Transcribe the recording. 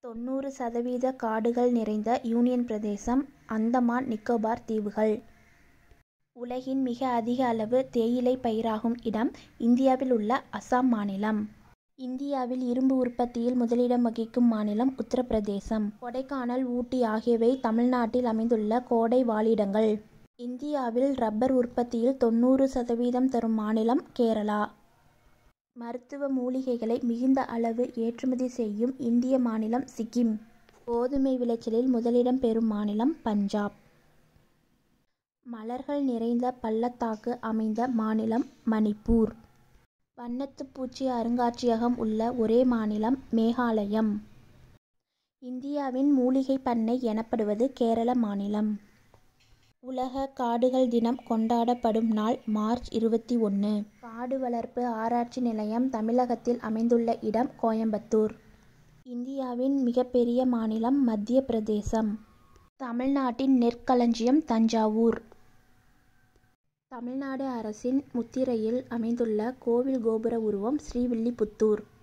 தொண்ணூறு சதவீத காடுகள் நிறைந்த யூனியன் பிரதேசம் அந்தமான் நிக்கோபார் தீவுகள். உலகின் மிக அதிக அளவு தேயிலை பயிராகும் இடம் இந்தியாவில் உள்ள அசாம் மாநிலம். இந்தியாவில் இரும்பு உற்பத்தியில் முதலிடம் வகிக்கும் மாநிலம் உத்தரபிரதேசம். கொடைக்கானல் ஊட்டி ஆகியவை தமிழ்நாட்டில் அமைந்துள்ள கோடை வாழிடங்கள். இந்தியாவில் ரப்பர் உற்பத்தியில் தொண்ணூறு சதவீதம் தரும் மாநிலம் கேரளா. மருத்துவ மூலிகைகளை மிகுந்த அளவு ஏற்றுமதி செய்யும் இந்திய மாநிலம் சிக்கிம். கோதுமை விளைச்சலில் முதலிடம் பெறும் மாநிலம் பஞ்சாப். மலர்கள் நிறைந்த பள்ளத்தாக்கு அமைந்த மாநிலம் மணிப்பூர். வண்ணத்துப் பூச்சி அருங்காட்சியகம் உள்ள ஒரே மாநிலம் மேகாலயம். இந்தியாவின் மூலிகைப் பண்ணை எனப்படுவது கேரள மாநிலம். உலக காடுகள் தினம் கொண்டாடப்படும் நாள் மார்ச் இருபத்தி ஒன்று. காடு வளர்ப்பு ஆராய்ச்சி நிலையம் தமிழகத்தில் அமைந்துள்ள இடம் கோயம்புத்தூர். இந்தியாவின் மிகப்பெரிய மாநிலம் மத்திய பிரதேசம். தமிழ்நாட்டின் நெற்களஞ்சியம் தஞ்சாவூர். தமிழ்நாடு அரசின் முத்திரையில் அமைந்துள்ள கோவில் கோபுர உருவம் ஸ்ரீவில்லிபுத்தூர்.